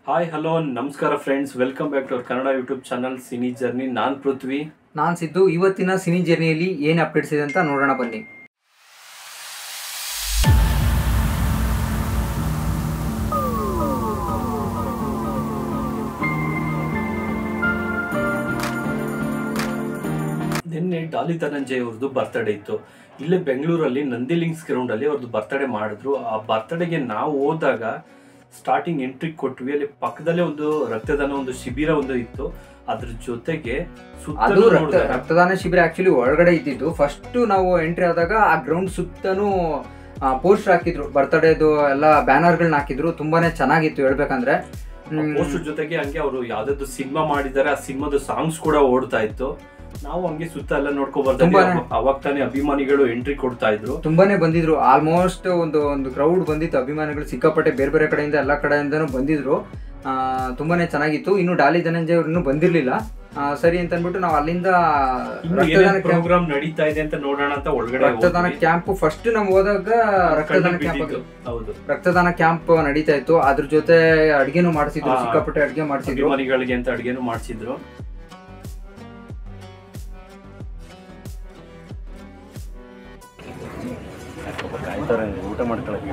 Hi hello ನಮಸ್ಕಾರ friends welcome back to our Kannada YouTube channel cine journey ನಾನು ಪೃಥ್ವಿ ನಾನ್ ಸಿದ್ದು ಇವತ್ತಿನ cine ಜರ್ನಿಯಲ್ಲಿ ಏನ್ ಅಪ್ಡೇಟ್ಸ್ ಇದೆ ಅಂತ ನೋಡೋಣ ಬನ್ನಿ ನಿನ್ನೆ ಡಾಲಿ ಧನಂಜಯ್ ಅವ್ರದ್ದು ಬರ್ತ್ಡೇ ಇತ್ತು ಇಲ್ಲೇ ಬೆಂಗಳೂರಲ್ಲಿ ನಂದಿ ಲಿಂಕ್ಸ್ ಗ್ರೌಂಡ್ ಅಲ್ಲಿ ಅವ್ರದ್ದು ಬರ್ತ್ಡೇ ಮಾಡಿದ್ರು ಆ ಬರ್ತ್ಡೇಗೆ ನಾವು ಹೋದಾಗ ಸ್ಟಾರ್ಟಿಂಗ್ ಎಂಟ್ರಿ ಕೊಟ್ವಿ ಅಲ್ಲಿ ಪಕ್ಕದಲ್ಲೇ ಒಂದು ರಕ್ತದಾನ ಒಂದು ಶಿಬಿರ ಒಂದು ಇತ್ತು ಅದ್ರ ಜೊತೆಗೆ ಅದು ಸುತ್ತಲೂ ರಕ್ತ ನೋಡಿದ್ರೆ ರಕ್ತದಾನ ಶಿಬಿರ ಆಕ್ಚುಲಿ ಒಳಗಡೆ ಇದ್ದಿದ್ದು ಫಸ್ಟ್ ನಾವು ಎಂಟ್ರಿ ಆದಾಗ ಆ ಗ್ರೌಂಡ್ ಸುತ್ತನೂ ಪೋಸ್ಟರ್ ಹಾಕಿದ್ರು ಬರ್ತಡೇದು ಎಲ್ಲ ಬ್ಯಾನರ್ಗಳನ್ನ ಹಾಕಿದ್ರು ತುಂಬಾನೇ ಚೆನ್ನಾಗಿತ್ತು ಹೇಳ್ಬೇಕಂದ್ರೆ ಹ್ಮ್, ಪೋಸ್ಟರ್ ಜೊತೆಗೆ ಹಂಗೆ ಅವರು ಯಾವ್ದಾದ್ರು ಸಿನಿಮಾ ಮಾಡಿದ್ದಾರೆ ಆ ಸಿನಿಮಾದ ಸಾಂಗ್ಸ್ ಕೂಡ ಓಡ್ತಾ ಇತ್ತು ನಾವು ಹಂಗೆ ಸುತ್ತ ಎಲ್ಲ ನೋಡ್ಕೊಂಡ್ ಬರ್ತಾ ಇದ್ವಿ. ತುಂಬಾನೇ. ಅವಾಗ ತಾನೇ ಅಭಿಮಾನಿಗಳು ಎಂಟ್ರಿ ಕೊಡ್ತಾ ಇದ್ರು ತುಂಬಾನೇ ಬಂದಿದ್ರು ಆಲ್ಮೋಸ್ಟ್ ಒಂದು ಒಂದು ಕ್ರೌಡ್ ಬಂದಿತ್ತು ಅಭಿಮಾನಿಗಳು ಸಿಕ್ಕಾಪಟ್ಟೆ ಬೇರೆ ಬೇರೆ ಕಡೆಯಿಂದ ಎಲ್ಲ ಕಡೆಯಿಂದನೂ ಬಂದಿದ್ರು ಆ, ತುಂಬಾನೇ ಚೆನ್ನಾಗಿತ್ತು ಇನ್ನು ಡಾಲಿ ಧನಂಜಯ ಅವ್ರು ಇನ್ನೂ ಬಂದಿರ್ಲಿಲ್ಲ ಆ, ಸರಿ ಅಂತ ಅಂದ್ಬಿಟ್ಟು ನಾವು ಅಲ್ಲಿಂದ ಇನ್ನು ರಕ್ತದಾನ ಏನೇನ್ ಕ್ಯಾಂಪ್ ಪ್ರೋಗ್ರಾಮ್ ನಡೀತಾ ಇದೆ ಅಂತ ನೋಡೋಣ ಅಂತ ಒಳಗಡೆ ರಕ್ತದಾನ ಹೋದ್ವಿ. ಕ್ಯಾಂಪ್ ಫಸ್ಟ್ ನಾವು ಹೋದಾಗ ರಕ್ತದಾನ ಕಣ್ಣಿಗೆ ಕ್ಯಾಂಪ್ ಬಿದ್ದಿದ್ದು. ಹೌದು ರಕ್ತದಾನ ಕ್ಯಾಂಪ್ ನಡೀತಾ ಇತ್ತು ಅದ್ರ ಜೊತೆ ಅಡ್ಗೆನೂ ಮಾಡಿಸಿದ್ರು ಹಾ. ಸಿಕ್ಕಾಪಟ್ಟೆ ಅಡ್ಗೆ ಮಾಡಿಸಿದ್ರು ಅಭಿಮಾನಿಗಳಿಗೆ ಅಂತ ಅಡ್ಗೆನು ಮಾಡ್ಸಿದ್ರು ಊಟ ಮಾಡ್ಕೊಳಕ್ಕೆ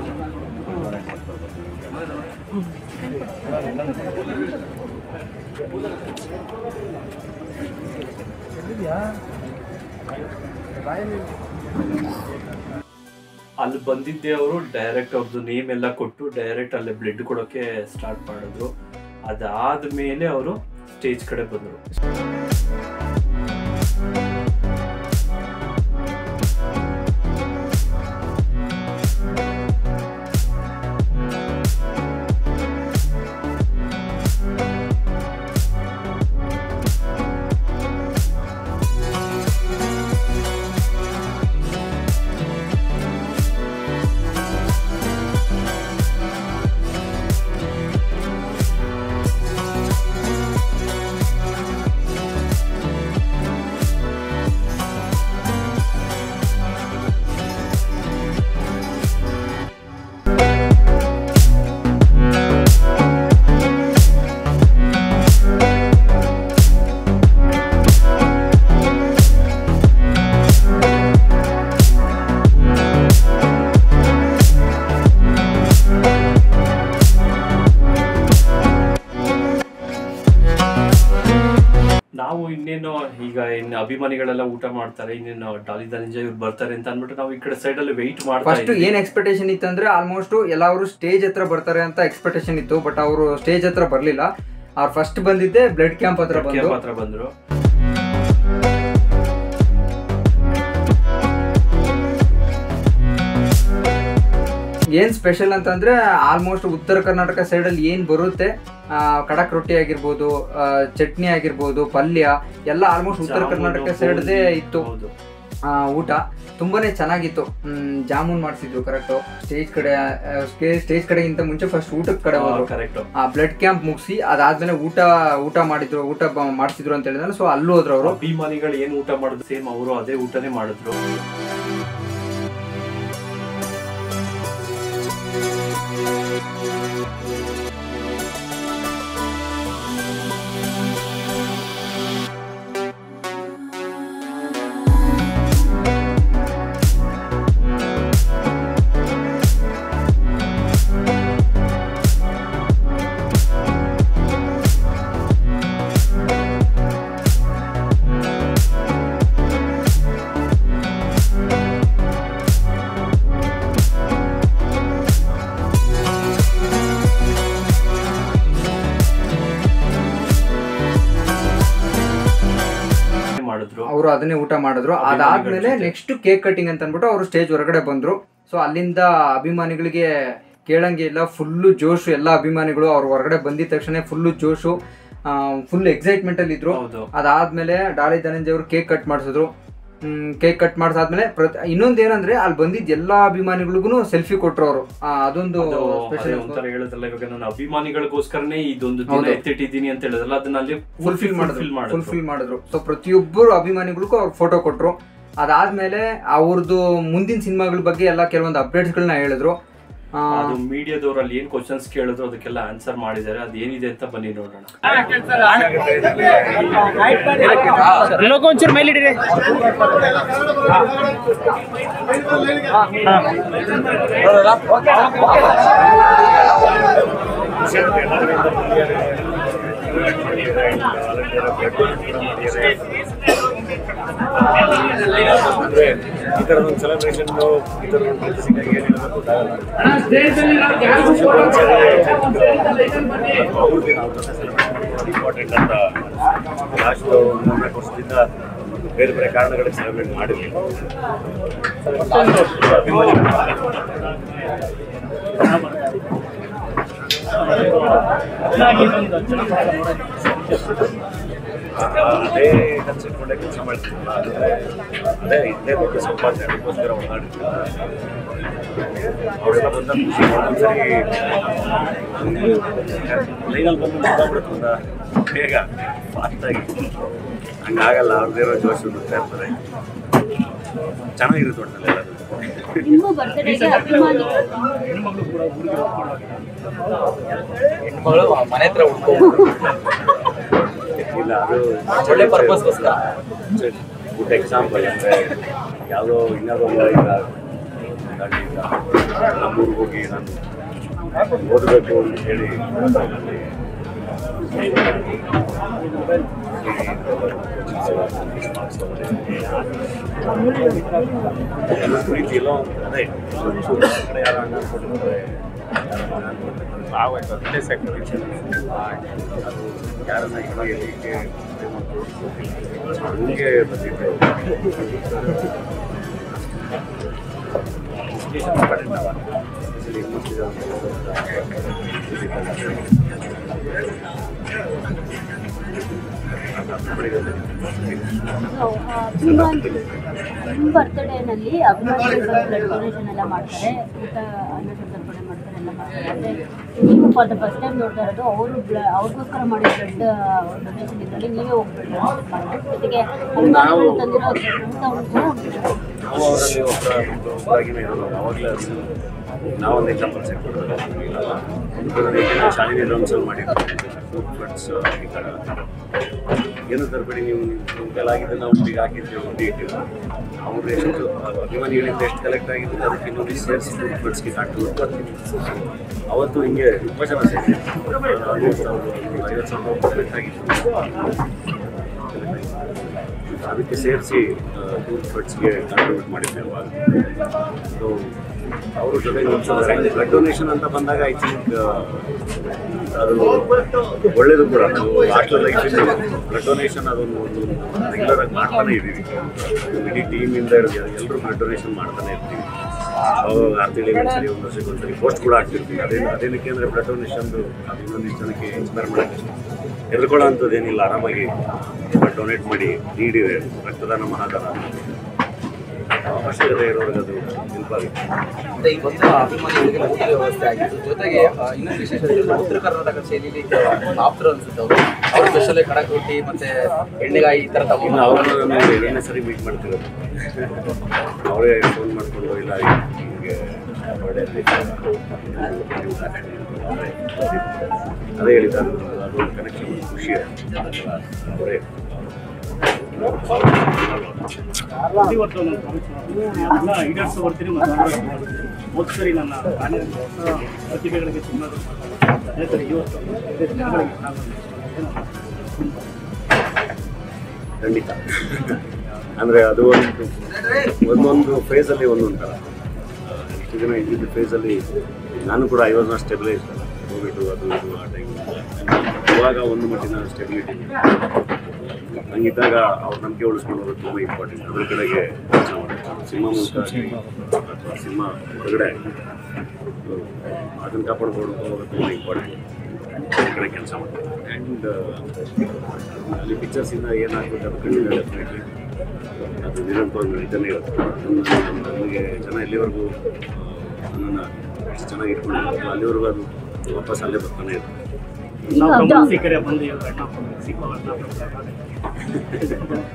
ಅಲ್ಲಿ ಬಂದಿದ್ದೆ ಅವರು ಡೈರೆಕ್ಟ್ ಅವ್ರದ್ದು ನೇಮ್ ಎಲ್ಲ ಕೊಟ್ಟು ಡೈರೆಕ್ಟ್ ಅಲ್ಲೇ ಬ್ಲಡ್ ಕೊಡೋಕೆ ಸ್ಟಾರ್ಟ್ ಮಾಡಿದ್ರು ಅದಾದ್ಮೇಲೆ ಅವರು ಸ್ಟೇಜ್ ಕಡೆ ಬಂದರು ನಾವು ಇನ್ನೇನು ಈಗ ಇನ್ನು ಅಭಿಮಾನಿಗಳೆಲ್ಲ ಊಟ ಮಾಡ್ತಾರೆ ಇನ್ನೇನು ಡಾಲಿ ಧನಂಜಯ್ ಇವ್ರು ಬರ್ತಾರೆ ಅಂತ ಅಂದ್ಬಿಟ್ಟು ನಾವು ಈ ಕಡೆ ಸೈಡ್ ಅಲ್ಲಿ ವೆಯ್ಟ್ ಮಾಡ್ತಾ ಫಸ್ಟ್ ಇದ್ವಿ ಏನ್ ಎಕ್ಸ್ಪೆಕ್ಟೇಷನ್ ಇತ್ತು ಅಂದ್ರೆ ಆಲ್ಮೋಸ್ಟ್ ಎಲ್ಲಾರು ಸ್ಟೇಜ್ ಹತ್ರ ಬರ್ತಾರೆ ಅಂತ ಎಕ್ಸ್ಪೆಕ್ಟೇಷನ್ ಇತ್ತು ಬಟ್ ಅವರು ಸ್ಟೇಜ್ ಹತ್ರ ಬರ್ಲಿಲ್ಲ ಅವ್ರು ಫಸ್ಟ್ ಬಂದಿದ್ದೆ ಬ್ಲಡ್ ಕ್ಯಾಂಪ್ ಹತ್ರ ಬಂದು ಕ್ಯಾಂಪ್ ಹತ್ರ ಬಂದ್ರು ಏನ್ ಸ್ಪೆಷಲ್ ಅಂತಂದ್ರೆ ಆಲ್ಮೋಸ್ಟ್ ಉತ್ತರ ಕರ್ನಾಟಕ ಸೈಡ್ ಅಲ್ಲಿ ಏನ್ ಬರುತ್ತೆ ಆ, ಕಡಕ್ ರೊಟ್ಟಿ ಆಗಿರ್ಬೋದು ಆ, ಚಟ್ನಿ ಆಗಿರ್ಬೋದು ಪಲ್ಯ ಎಲ್ಲ ಆಲ್ಮೋಸ್ಟ್ ಉತ್ತರ ಜಾಮೂನು, ಕರ್ನಾಟಕ ಸೈಡ್ದೇ ಬೂಂದಿ, ಇತ್ತು ಹೌದು. ಆ, ಊಟ ತುಂಬಾನೇ ಚೆನ್ನಾಗಿತ್ತು ಹ್ಮ್, ಜಾಮೂನ್ ಮಾಡಿಸಿದ್ರು ಕರೆಕ್ಟ್ ಸ್ಟೇಜ್ ಕಡೆ ಸ್ಟೇಜ್ ಕಡೆಗಿಂತ ಮುಂಚೆ ಫಸ್ಟ್ ಊಟದ ಕಡೆ ಹಾ, ಹೋದ್ರು correct. ಆ ಬ್ಲಡ್ ಕ್ಯಾಂಪ್ ಮುಗಿಸಿ ಅದಾದ್ಮೇಲೆ ಊಟ ಊಟ ಮಾಡಿದ್ರು ಊಟ ಬ- ಮಾಡಿಸಿದ್ರು ಅಂತ ಹೇಳಿದ್ರೆ ಸೊ ಅಲ್ಲೂ ಹೋದ್ರು ಅವರು ಅಭಿಮಾನಿಗಳು ಏನ್ ಊಟ ಮಾಡಿದ್ರು ಸೇಮ್ ಅವರು ಅದೇ ಊಟನೇ ಮಾಡಿದ್ರು ಮಾಡಿದ್ರು ಅವರು ಅದನ್ನೇ ಊಟ ಮಾಡಿದ್ರು ಅಭಿಮಾನಿಗಳ ಅದಾದ್ಮೇಲೆ ಜೊತೆ. ನೆಕ್ಸ್ಟ್ ಕೇಕ್ ಕಟಿಂಗ್ ಅಂತ ಅಂದ್ಬಿಟ್ಟು ಅವರು ಸ್ಟೇಜ್ ಹೊರಗಡೆ ಬಂದ್ರು ಸೊ ಅಲ್ಲಿಂದ ಅಭಿಮಾನಿಗಳಿಗೆ ಕೇಳಂಗೆ ಇಲ್ಲ ಫುಲ್ಲು ಜೋಶು ಎಲ್ಲ ಅಭಿಮಾನಿಗಳು ಅವ್ರು ಹೊರಗಡೆ ಬಂದಿದ ತಕ್ಷಣ ಫುಲ್ಲು ಜೋಶು ಫುಲ್ ಎಕ್ಸೈಟ್ಮೆಂಟ್ ಅಲ್ಲಿ ಇದ್ರು ಹೌದು ಅದಾದ್ಮೇಲೆ ಡಾಲಿ ಧನಂಜಯ ಅವರು ಕೇಕ್ ಕಟ್ ಮಾಡಿಸಿದ್ರು ಕೇಕ್ ಕಟ್ ಮಾಡಿಸಾದ್ಮೇಲೆ ಪ್ರತಿ ಇನ್ನೊಂದು ಏನಂದ್ರೆ ಅಲ್ಲಿ ಬಂದಿದ್ದ ಎಲ್ಲಾ ಅಭಿಮಾನಿಗಳಿಗೂ ಸೆಲ್ಫಿ ಕೊಟ್ರು ಅವರು ಅದೊಂದು ಅದು ಅದೇ ಸ್ಪೆಷಲ್ ಒಂಥರ ಹೇಳೋದಲ್ಲ ಇವಾಗ ನಾನು ಅಭಿಮಾನಿಗಳಿಗೋಸ್ಕರನೇ ಇದೊಂದು ದಿನ ಹೌದು. ಎತ್ತಿಟ್ಟಿದ್ದೀನಿ ಅಂತ ಹೇಳಿದ್ರಲ್ಲ ಅದನ್ನ ಅಲ್ಲಿ ಫುಲ್ಫಿಲ್ ಮಾಡಿದ್ರು ಫುಲ್ಫಿಲ್ ಮಾಡಿದ್ರು ಫುಲ್ಫಿಲ್ ಮಾಡಿದ್ರು ಸೊ ಪ್ರತಿಯೊಬ್ಬರು ಅಭಿಮಾನಿಗಳಿಗೂ ಅವ್ರು ಫೋಟೋ ಕೊಟ್ರು ಅದಾದ್ಮೇಲೆ ಅವ್ರದ್ದು ಮುಂದಿನ ಸಿನಿಮಾಗಳ ಬಗ್ಗೆ ಎಲ್ಲ ಕೆಲವೊಂದು ಅಪ್ಡೇಟ್ಸ್ಗಳನ್ನ ಹೇಳಿದ್ರು ಆ, ಅದು ಮೀಡಿಯಾದವ್ರಲ್ಲಿ ಏನ್ ಕ್ವಶನ್ಸ್ ಕೇಳಿದ್ರು ಅದಕ್ಕೆಲ್ಲ ಆನ್ಸರ್ ಮಾಡಿದ್ದಾರೆ ಅದು ಏನಿದೆ ಅಂತ ಬನ್ನಿ ನೋಡೋಣ ಲೋಕ ಒಂಚೂರು ಮೇಲಿಡಿರಿ ಅಂದ್ರೆ ಈ ತರದ ಒಂದು ಸೆಲೆಬ್ರೇಷನ್ ಈ ತರದ ಒಂದು ಪ್ರತಿಸಿಗಾಗಿ ಏನಿಲ್ಲ ಗೊತ್ತಾಗಲ್ಲ ಅವ್ರದ್ದು ನಾವು ಇಂಪಾರ್ಟೆಂಟ್ ಅಂತ ಲಾಸ್ಟ್ ಮೂರ್ನಾಲ್ಕು ವರ್ಷದಿಂದ ಬೇರೆ ಬೇರೆ ಕಾರಣಗಳಿಗೆ ಸೆಲೆಬ್ರೇಟ್ ಮಾಡಿದ್ವಿ ಅದೇ ಕನ್ಸಿಟ್ಕೊಂಡೆ ಕೆಲಸ ಮಾಡ್ತಿದ್ವಲ್ಲ ಅದೇ ಅದೇ ಇದೇ ದೊಡ್ಡ ಸಂಪಾದನೆ ಅದಕ್ಕೋಸ್ಕರ ಹೊಂದಾಡಿದ್ವಿ ಅವರೆಲ್ಲ ಬಂದ ಖುಷಿ ಒಂದ್ಸರಿ ಲೈನಲ್ಲಿ ಬಂದು ಮುಗ್ದಾಗ್ಬಿಡುತ್ತೆ ಒಂದ ಬೇಗ ಫಾಸ್ಟಾಗಿ ಹಂಗಾಗಲ್ಲ ಅವ್ರದ್ದಿರೋ ಜೋಶ್ ಬರ್ತಾ ಇರ್ತಾರೆ ಚೆನ್ನಾಗಿರುತ್ತೆ ಒಟ್ಟಿನಲ್ಲಿ ಎಲ್ಲರೂ ನಿಮ್ಮ ಬರ್ತ್ಡೇಗೆ ಅಭಿಮಾನಿಗಳು ಮನೆ ಹತ್ರ ಇಲ್ಲ ಅದು ಒಳ್ಳೆ ಪರ್ಪಸ್ಗೋಸ್ಕರ ಗುಡ್ ಎಕ್ಸಾಂಪಲ್ ಅಂದರೆ ಯಾವುದೋ ಇನ್ಯಾವುದೋ ಒಂದು ಈಗ ದಾಂಡಿಯಿಂದ ನಮ್ಮೂರಿಗೆ ಹೋಗಿ ನಾನು ಓದಬೇಕು ಅಂತ ಹೇಳಿ ಎಲ್ಲ ಪ್ರೀತಿ ಎಲ್ಲೋ ಅದೇ ಒಂಚೂರು ಆ ಕಡೆ ಯಾರೋ ಹಂಗೆ ಅನ್ಕೊಂಡಿರ್ತಾರೆ ಆವಾಯ್ತು ಅದೇ ಸೆಕ್ಟರ್ ಅದು ಯಾರನ್ನ ಇವಾಗ ಹಂಗೆ ಬಂದಿದ್ದು ಅಭಿಮಾನಿ ನಿಮ್ಮ ಬರ್ತ್ಡೇನಲ್ಲಿ ಅಭಿಮಾನಿಗಳು ಬ್ಲಡ್ ಡೊನೇಷನ್ ಎಲ್ಲ ಮಾಡ್ತಾರೆ ಊಟ ಅನ್ನ ಸಂತರ್ಪಣೆ ಮಾಡ್ತಾರೆ ಎಲ್ಲ ಮಾಡ್ತಾರೆ ಅಂದರೆ ನೀವು ಫಾರ್ ದ ಫಸ್ಟ್ ಟೈಮ್ ನೋಡ್ತಾ ಇರೋದು ಅವರು ಅವ್ರಿಗೋಸ್ಕರ ಮಾಡಿದ ಬ್ಲಡ್ ಡೊನೇಷನ್ ಇದರಲ್ಲಿ ನೀವೇ ಹೋಗಿ ಬ್ಲಡ್ ಡೊನೇಷನ್ ಮಾಡಿದ್ರು ಜೊತೆಗೆ ಅಭಿಮಾನಿಗಳು ತಂದಿರೋ ಊಟವನ್ನು ನಾವು ಅವರಲ್ಲಿ ಒಬ್ಬರ ಒಬ್ಬರಾಗಿನೇ ಇರೋದು ಅವಾಗಲೇ ಅದು ನಾವೊಂದು ಎಕ್ಸಾಂಪಲ್ ಸೆಟ್ ಕೊಡೋದು ಶಾಲಿನಿ ಒಂದ್ಸಲ ಮಾಡಿದ್ವಿ ಫುಡ್ ಫ್ಲಡ್ಸ್ ಈ ಥರ ಏನು ತರಬೇಡಿ ನೀವು ನಿಮ್ಮ ಕೈಲಾಗಿದ್ದು ನಾವು ಒಟ್ಟಿಗೆ ಹಾಕಿದ್ವಿ ಒಟ್ಟಿಗೆ ಇಟ್ಟಿದ್ದು ಅವ್ರು ಎಷ್ಟು ಅಭಿಮಾನಿಗಳಿಂದ ಎಷ್ಟು ಕಲೆಕ್ಟ್ ಆಗಿದ್ದು ಅದಕ್ಕೆ ಇನ್ನೊಂದು ಸೇರಿಸಿ ಫುಡ್ ಫ್ಲಡ್ಸ್ಗೆ ಹಾಕಿದ್ರು ಅವತ್ತು ಹಿಂಗೆ ತುಂಬ ಜನ ಸೇರಿಸಿ ಆಲ್ಮೋಸ್ಟ್ ಅವರು ಒಂದು ಐವತ್ತು ಸಾವಿರ ರೂಪಾಯಿ ಕಲೆಕ್ಟ್ ಆಗಿತ್ತು ಅದಕ್ಕೆ ಸೇರಿಸಿ ಟೂರ್ ಫಂಡ್ಸ್ಗೆ ಕಾಂಟ್ರಿಬ್ಯೂಟ್ ಮಾಡಿದ್ವಿ ಅವಾಗ ಸೊ ಅವರು ಜೊತೆ ಬ್ಲಡ್ ಡೊನೇಷನ್ ಅಂತ ಬಂದಾಗ ಐ ಥಿಂಕ್ ಅದು ಒಳ್ಳೇದು ಕೂಡ ನಾವು ಹಾಸ್ಟೆಲ್ ಲೈಫಿಂದ ಬ್ಲಡ್ ಡೊನೇಷನ್ ಅದೊಂದು ಒಂದು ರೆಗ್ಯುಲರ್ ಆಗಿ ಮಾಡ್ತಾನೆ ಇದ್ದೀವಿ ಇಡೀ ಟೀಮಿಂದ ಎಲ್ಲರೂ ಬ್ಲಡ್ ಡೊನೇಷನ್ ಮಾಡ್ತಾನೆ ಇರ್ತೀವಿ ಅವಾಗ ಆರು ತಿಂಗಳಿಗೆ ಒಂದ್ಸರಿ ಒಂದು ವರ್ಷಕ್ಕೆ ಒಂದ್ಸರಿ ಪೋಸ್ಟ್ ಕೂಡ ಹಾಕ್ತಿರ್ತೀವಿ ಅದೇ ಅದೇನಕ್ಕೆ ಅಂದರೆ ಬ್ಲಡ್ ಡೊನೇಷನ್ದು ಅದು ಇನ್ನೊಂದಿಷ್ಟು ಜನಕ್ಕೆ ಇನ್ಸ್ಪೈರ್ ಮಾಡೋಕ್ಕೆ ಹೆದರ್ಕೊಳ್ಳೋ ಅಂಥದ್ದು ಏನಿಲ್ಲ ಆರಾಮಾಗಿ ಡೊನೇಟ್ ಮಾಡಿ ನೀಡಿದೆ ರಕ್ತದಾನ ಮಹಾದಾನ ಅವಶ್ಯಕತೆ ಇರೋರಿಗೆ ಅದು ಹೆಲ್ಪ್ ಆಗುತ್ತೆ ಮತ್ತೆ ಈ ಬಂದ ಅಭಿಮಾನಿಗಳಿಗೆ ಊಟದ ವ್ಯವಸ್ಥೆ ಆಗಿತ್ತು ಜೊತೆಗೆ ಆ, ಇನ್ನೊಂದು ವಿಶೇಷ ಅಂದ್ರೆ ಉತ್ತರ ಕರ್ನಾಟಕ ಶೈಲಿಲಿ ಆಪ್ತರ ಅನ್ಸುತ್ತೆ ಅವರು ಅವ್ರು ಸ್ಪೆಷಲ್ ಕಡಕ್ ರೊಟ್ಟಿ ಮತ್ತೆ ಎಣ್ಣೆಗಾಯಿ ಈ ತರ ಇನ್ನು ತಗೊಂಡು ಅವ್ರನ್ನ ಎರಡನೇ ಸರಿ ಮೀಟ್ ಮಾಡ್ತಿರೋದು ಅವರೇ ಫೋನ್ ಮಾಡಿಕೊಂಡು ಇಲ್ಲ ಹಿಂಗೆ ಒಳ್ಳೆ ಅದೇ ಹೇಳಿದ ಅದು ಅದೊಂದು ಕನೆಕ್ಷನ್ ಖುಷಿ ಅವರೇ ಇವತ್ತು ಎಲ್ಲ ಈಡೇರಿಸಿ ಬರ್ತೀನಿ ಮತ್ತು ಸರಿ ನನ್ನ ಕಾಲೇಜ್ ಪ್ರತಿಭೆಗಳಿಗೆ ತುಂಬ ಅದೇ ಥರ ಇವತ್ತು ಇದೇ ಜನಗಳಿಗೆ ನಾನು ಖಂಡಿತ ಅಂದರೆ ಅದು ಒಂದು ಒಂದೊಂದು ಫೇಸಲ್ಲಿ ಒಂದೊಂದು ಥರ ಇಷ್ಟು ದಿನ ಇದ್ದಿದ್ದ ಫೇಸಲ್ಲಿ ನಾನು ಕೂಡ I was not stabilise covid ಅದು ಇದು ಆ ಟೈಮ್ ಇವಾಗ ಒಂದು ಮಟ್ಟಿನ ಸ್ಟೆಬಿಲಿಟಿ ಹಂಗಿದ್ದಾಗ ಅವ್ರ ನಂಬಿಕೆ ಉಳಿಸ್ಕೊಂಡು ಹೋಗೋದು ತುಂಬ ಇಂಪಾರ್ಟೆಂಟ್ ಅದ್ರ ಕಡೆಗೆ ಕೆಲಸ ಮಾಡಬೇಕು ಸಿನಿಮಾ ಮೂಲಕ ಆಗ್ಲಿ ಅಥವಾ ಸಿನಿಮಾ ಹೊರಗಡೆ ಅದು ಅದನ್ನು ಕಾಪಾಡ್ಕೊಂಡು ಹೋಗೋದು ತುಂಬ ಇಂಪಾರ್ಟೆಂಟ್ ಅದ್ರ ಕಡೆ ಕೆಲಸ ಮಾಡ್ಬೇಕು ಆ್ಯಂಡ್ ಅಲ್ಲಿ ಪಿಕ್ಚರ್ಸಿಂದ ಏನಾಗಬೇಕು ಅದು ಖಂಡಿತ ಡೆಫಿನೆಟ್ಲಿ ಅದು ನಿರಂತರವಾಗಿ ನಡೀತಾನೆ ಇರುತ್ತೆ ನನ್ನ- ನನಗೆ ಜನ ಎಲ್ಲಿವರೆಗೂ ನನ್ನನ್ನು ಎಷ್ಟು ಚೆನ್ನಾಗಿ ಇಟ್ಕೊಂಡಿರ್ತಾರೆ ಅಲ್ಲಿವರೆಗೂ ಅದು ವಾಪಸ್ ಅಲ್ಲೇ ಬರ್ತಾನೆ ಇರುತ್ತೆ ನಾವು ಪ್ರಮೋದ್ ಸಿಕ್ಕರೆ ಬಂದು ಇವತ್ತು ಅಣ್ಣ ಸಿಕ್ಕೋ ಅಣ್ಣ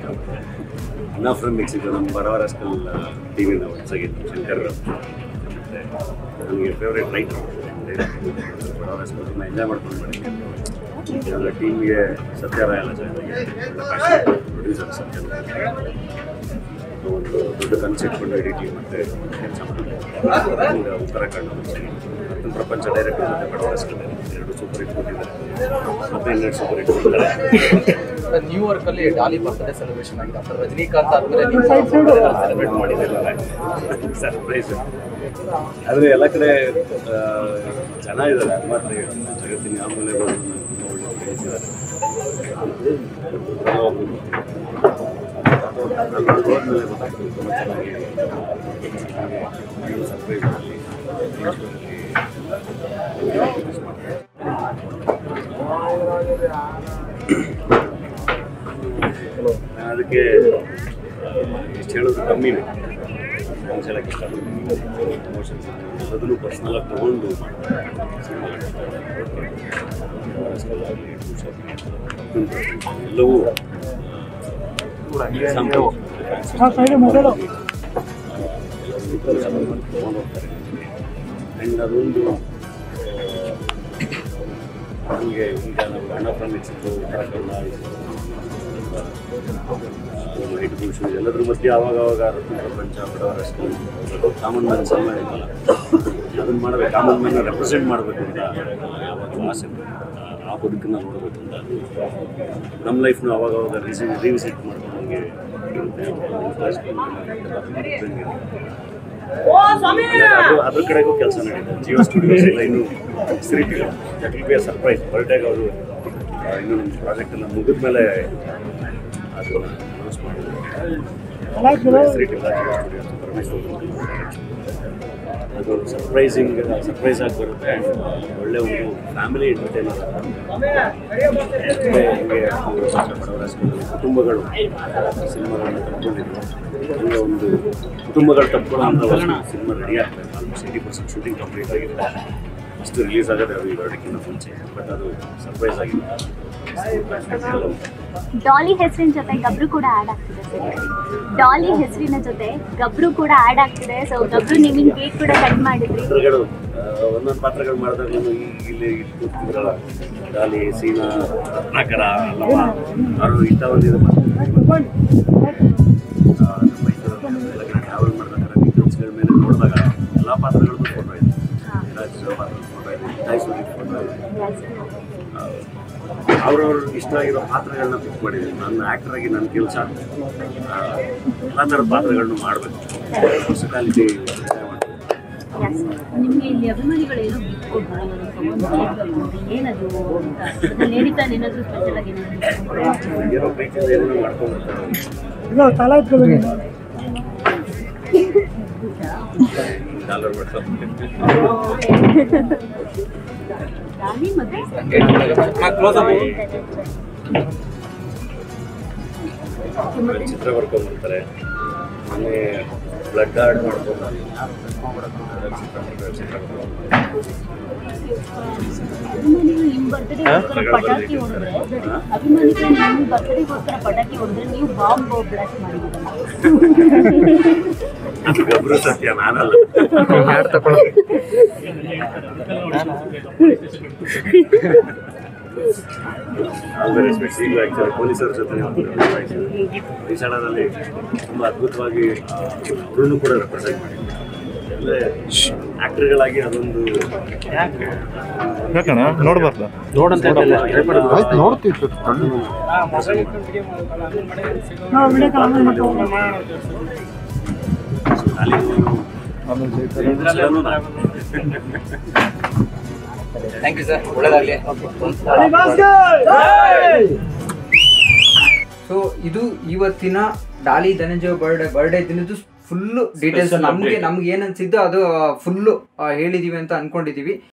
ನಾ ಫ್ರಮ್ ಮೆಕ್ಸಿಕೋ ನಮ್ಮ ಬಡವರ ಸ್ಕಲ್ ಟೀಮಿನ ಒನ್ಸಾಗಿ ಶಂಕರ್ ಮತ್ತೆ ಮತ್ತು ನನಗೆ ಫೇವ್ರೇಟ್ ರೈಟರ್ ಎಂಜಾಯ್ ಮಾಡ್ಕೊಂಡು ಮಾಡಿದ್ದೆ ಅಂದರೆ ಟೀಮ್ಗೆ ಸತ್ಯರಾಯ ಎಲ್ಲ ಪ್ರೊಡ್ಯೂಸರ್ ಸತ್ಯ ಒಂದು ದೊಡ್ಡ ಕನಸು ಇಟ್ಕೊಂಡು ಇಡೀ ಟೀಮ್ ಮತ್ತೆ ಕೆಲಸ ಮಾಡಿದೆ ಈಗ ಉತ್ತರಾಖಂಡ ಮತ್ತು ಪ್ರಪಂಚ ಡೈರೆಕ್ಟ್ ಮತ್ತು ಬಡವರಸ್ಕರ್ ಎರಡು ಸೂಪರ್ ಹಿಟ್ ಕೊಟ್ಟಿದ್ದಾರೆ ಮತ್ತೆ ಇನ್ನೆರಡು ಸೂಪರ್ ಹಿಟ್ ಕೊಟ್ಟಿದ್ದಾರೆ ನ್ಯೂಯಾರ್ಕ್ ಅಲ್ಲಿ ಡಾಲಿ ಬರ್ತ್ಡೇ ಸೆಲೆಬ್ರೇಷನ್ ಆಗಿದೆ ಆಫ್ಟರ್ ರಜನಿಕಾಂತ್ ಆದ್ಮೇಲೆ ನೀವು ಸೆಲೆಬ್ರೇಟ್ ಮಾಡಿದ್ದಿಲ್ಲ ಸರ್ಪ್ರೈಸ್ ಆದರೆ ಎಲ್ಲ ಕಡೆ ಆ, ಜನ ಇದ್ದಾರೆ ಅದು ಮಾತ್ರ ಹೇಳು. ಜಗತ್ತಿನ ಯಾವ ಮೂಲೆಗೂ ತುಂಬ ಒಳ್ಳೆ ಫ್ರೆಂಡ್ಸ್ ಇದ್ದಾರೆ ಅಲ್ಲಿ ಹೋದ್ಮೇಲೆ ಗೊತ್ತಾಗ್ತದೆ ತುಂಬ ಚೆನ್ನಾಗಿ ಸರ್ಪ್ರೈಸ್ ನಾನು ಅದಕ್ಕೆ ಇಷ್ಟು ಹೇಳೋದು ಕಮ್ಮಿನೇ ಸಾಂಗ್ಸ್ ಹೇಳಕ್ಕೆ ಇಷ್ಟಪಡ್ತೀನಿ ಎಮೋಷನ್ಸ್ ಅದನ್ನು ಪರ್ಸ್ನಲಾಗಿ ತೊಗೊಂಡು ಎಲ್ಲವೂ ಆ್ಯಂಡ್ ಅದೊಂದು ನನಗೆ ಈಗ ನಾವು ಅಣ್ಣ ಫ್ರಮಿಕ್ಸಿತ್ತು ಉತ್ತರಾಖಂಡ ಲೈಟ್ ಗುಡ್ಸು ಎಲ್ಲದ್ರ ಮಧ್ಯೆ ಆವಾಗ ಆವಾಗ ರತ್ನ ಪ್ರಪಂಚ ಬಡವರಷ್ಟು ಕಾಮನ್ ಮ್ಯಾನ್ ಸನ್ಮಾನ ಇತ್ತಲ್ಲ ಅದನ್ನು ಮಾಡಬೇಕು ಕಾಮನ್ ಮ್ಯಾನ್ನ ರೆಪ್ರೆಸೆಂಟ್ ಮಾಡಬೇಕು ಅಂತ ಯಾವಾಗಲೂ ಆಸೆ ಆ ಬದುಕನ್ನ ನೋಡಬೇಕು ಅಂತ ನಮ್ಮ ಲೈಫ್ನ ಅವಾಗ ಅವಾಗ ರಿಸಿ ರಿವಿಸಿಟ್ ಮಾಡ್ಕೊಂಡು ನನಗೆ ಅದು ಅದ್ರ ಕಡೆಗೂ ಕೆಲಸ ನಡೀತದೆ ಜಿಯೋ ಸ್ಟುಡಿಯೋಸ್ ಎಲ್ಲ ಇನ್ನೂ ಹೆಸರಿಟ್ಟಿಲ್ಲ that will be a surprise ಬರ್ಡೇಗೆ ಅವರು ಇನ್ನೂ ನಮ್ಮ ಪ್ರಾಜೆಕ್ಟ್ ಎಲ್ಲ ಮುಗಿದ ಮೇಲೆ ಅದನ್ನ ಅನೌನ್ಸ್ ಮಾಡಿದ್ರು ಹೆಸರಿಟ್ಟಿಲ್ಲ ಜಿಯೋ ಸ್ಟುಡಿಯೋಸ್ ಪರಮೇಶ್ವರ್ ಅದು ಸರ್ಪ್ರೈಸಿಂಗ್ ಸರ್ಪ್ರೈಸ್ ಆಗಿ ಬರುತ್ತೆ and ಒಳ್ಳೆ ಒಂದು ಫ್ಯಾಮಿಲಿ ಎಂಟರ್ಟೈನರ್ ಹಿಂಗೆ ಬಡವರ ಕುಟುಂಬಗಳು ಸಿನಿಮಾಗಳನ್ನ ತಪ್ಕೊಂಡಿದ್ರು ಹಂಗೆ ಒಂದು ಕುಟುಂಬಗಳು ತಪ್ಕೊಳ್ಳೋ ಸಿನಿಮಾ ರೆಡಿ ಆಗ್ತದೆ almost eighty percent shooting complete ಆಗಿದೆ ಅಷ್ಟು ರಿಲೀಸ್ ಆಗೋದು ಅದು ಎರಡಕ್ಕಿಂತ ಮುಂಚೆ ಬಟ್ ಅದು ಸರ್ಪ್ರೈಸ್ ಆಗಿದೆ ಡಾಲಿ ಹೆಸರಿನ ಜೊತೆ ಗಬ್ರು ಕೂಡ ಆಡ್ ಆಗ್ತಿದೆ ಸರ್ ಡಾಲಿ ಹೆಸರಿನ ಜೊತೆ ಗಬ್ರು ಕೂಡ ಆಡ್ ಆಗ್ತಿದೆ ಸೊ ಗಬ್ರು ನಿಮ್ಮಿನ ಕೇಕ್ ಕೂಡ ಕಟ್ ಮಾಡಿದ್ರಿ ಪಾತ್ರಗಳು ಆ, ಒಂದೊಂದು ಪಾತ್ರಗಳು ಮಾಡಿದಾಗ ನಾನು ಈ- ಇಲ್ಲಿ ಇಲ್ಲಿ ಕೂತ್ಕೊಂಡ್ರಲ್ಲ ಡಾಲಿ ಸೀನಾ ರತ್ನಾಕರ ಅಲ್ಲವ ಅವರು ಇಂಥ ಒಂದು ಇದು ಟ್ರಾವೆಲ್ ಮಾಡ್ಬೇಕಾದ್ರೆ ಡೀಟೇಲ್ಸ್ಗಳ ಮೇಲೆ ನೋಡಿದಾಗ ಎಲ್ಲ ಪಾತ್ರಗಳದ್ದು ಫೋಟೋ ಇದೆ ರಾಜ್ ಪಾತ್ರದ ಫೋಟೋ ಇದೆ ತಾಯಿ ಫೋಟೋ ಇದೆ ಅವ್ರವ್ರ ಇಷ್ಟ ಆಗಿರೋ ಪಾತ್ರಗಳನ್ನ ಪಿಕ್ ಮಾಡಿದ್ದೀನಿ ನನ್ನ ಆ್ಯಕ್ಟರ್ ಆಗಿ ನನ್ನ ಕೆಲಸ ಎಲ್ಲ ಥರದ ಪಾತ್ರಗಳನ್ನ ಮಾಡಬೇಕು ಪರ್ಸನಾಲಿಟಿ ನಿಮ್ಗೆ ಇಲ್ಲಿ ಅಭಿಮಾನಿಗಳು ಏನೋ ಬಿಟ್ಕೊಟ್ರು ಏನದು ಅಂತ ಅದ್ರಲ್ಲಿ ಹೇಳಿತಾನೆ ಏನಾದ್ರು ಸ್ಪೆಷಲ್ ಆಗಿ ಏನಾದ್ರು ಏನೋ ಪ್ರೀತಿಯಿಂದ ಏನೇನೋ ಮಾಡ್ಕೊಂಡ್ಬಿಡ್ತಾರೆ ಡಾಲರ್ ರಾಣಿ ಮತ್ತೆ ಚಿತ್ರ ಬರ್ಕೊಂಡ್ಬಿಡ್ತಾರೆ ಮೊನ್ನೆ ಬ್ಲಡ್ ಆರ್ಡ್ ಮಾಡ್ಕೊಂಡು ಅಭಿಮಾನಿಗಳು ನಿಮ್ ಬರ್ತ್ಡೇಗೋಸ್ಕರ ಪಟಾಕಿ ಹೊಡೆದ್ರೆ ಅಭಿಮಾನಿಗಳು ನಿಮ್ ಬರ್ತ್ಡೇಗೋಸ್ಕರ ಪಟಾಕಿ ಹೊಡೆದ್ರೆ ನೀವು ಬಾಂಬ್ ಬ್ಲಾಸ್ಟ್ ಮಾಡಿದ್ದೀರಲ್ಲ ಅದು ಗಬ್ರು ಸತ್ಯ ನಾನಲ್ಲ ಯಾರು ತಗೊಳ್ಳೋದು ಆಲ್ ರೆಸ್ಪೆಕ್ಟ್ ಈಗಲೂ ಆ್ಯಕ್ಚುಲಿ ಪೊಲೀಸರ ಜೊತೆ ವಿಶಾಲದಲ್ಲಿ ತುಂಬ ಅದ್ಭುತವಾಗಿ ಅವರನ್ನು ಕೂಡ ರೆಪ್ರೆಸೆಂಟ್ ಮಾಡಿದ್ದಾರೆ ಅಂದರೆ ಆ್ಯಕ್ಟರ್ಗಳಾಗಿ ಅದೊಂದು ಯಾಕಣ್ಣ ನೋಡ್ಬಾರ್ದ ಥ್ಯಾಂಕ್ ಯು ಸರ್ ಒಳ್ಳೇದಾಗಲಿ ಸೊ ಇದು ಇವತ್ತಿನ ಡಾಲಿ ಧನಂಜಯ ಬರ್ಡೇ ಬರ್ಡೇ ದಿನದ್ದು ಫುಲ್ಲು ಡೀಟೇಲ್ಸ್ Special ನಮಗೆ update. ನಮ್ಗೆ ಏನು ಅನ್ಸಿದ್ದು ಅದು ಫುಲ್ಲು ಹೇಳಿದೀವಿ ಅಂತ ಅನ್ಕೊಂಡಿದೀವಿ